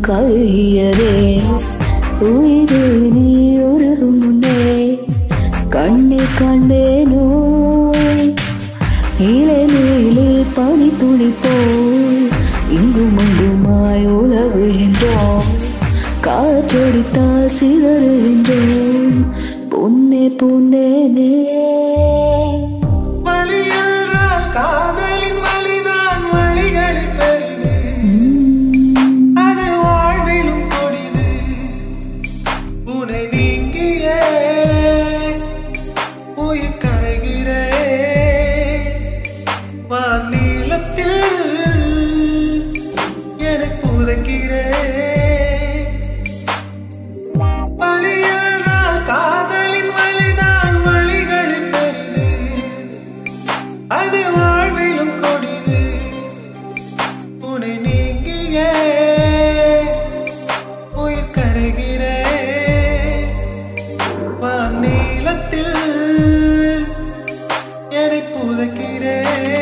கருகியதே உயிரே நீ உருகும் முன்னே கண்ணீர் காண்பேனோ இலை மேலே பனி துளி போல் இங்கும் அங்குமாய் உலவுகின்றோம் காற்றடித்தால் சிதறுகின்றோம் பொன்னே பொன்னேனே வலி என்றால் காதலின் வலிதான் வழிகளில் பெரிது அது வாழ்விலும் கொடிது உனை நீங்கியே உயிர் கரைகிறே வானீளத்தில் என்னை புதைக்கிறே வலியானால் காதலின் வலிதான் வழிகளில் பெரிது அது வாழ்விலும் கொடிது உனை நீங்கியே உயிர் கரைகிறே வானீளத்தில் என்னை புதைக்கிறே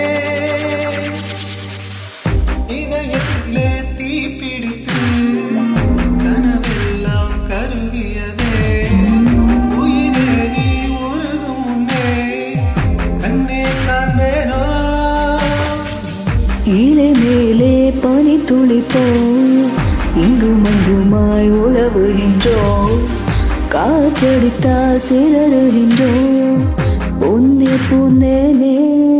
இதயத்திலே தீ பிடித்து கனவெல்லாம் கருகியதே உயிரே நீ உருகும் முன்னே கண்ணே காண்பேனோ இலை மேலே பனி துளி போல் இங்கும் அங்குமாய் உழவுகின்றோம் காற்றடித்தால் சிதறுகின்றோம் பொன்னே பொன்னேனே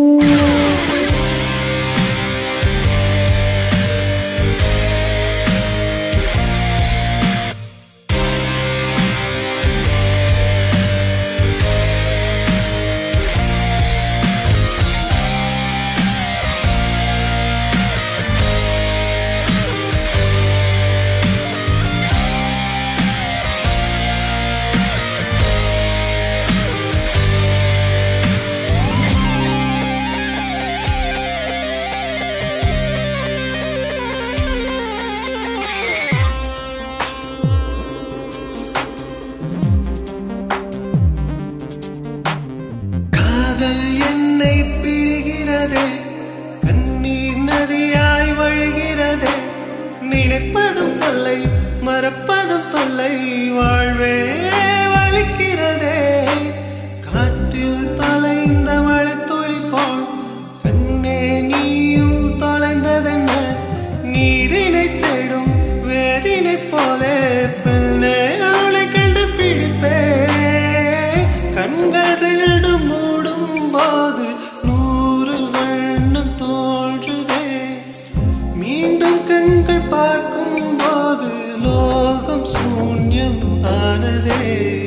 காதல் என்னை பிழிகிறதே கண்ணீர் நதியாய் வழிகிறதே நினைப்பதும் தொல்லை மறப்பதும் தொல்லை வாழ்வே வலிக்கிறதே காட்டில் தொலைந்த மழை துளி போல் கண்ணே நீயும் தொலைந்ததென்ன நீரினை தேடும் வேரினை போலே பெண்ணே அவளை கண்டு பிடிப்பே கண்கள் ரெண்டும் மூடும் போது நூறு வண்ணம் தோன்றுதே மீண்டும் கண்கள் பார்க்கும் போது லோகம் சூன்யம் ஆனதே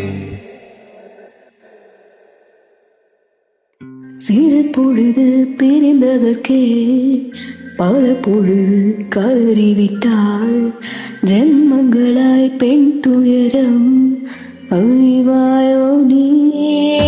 சிறு பொழுது பிரிந்ததற்கே பல பொழுது கருறிவிட்டாள் ஜென்மங்களாய் பெண் துயரம் அறிவாயோ நீ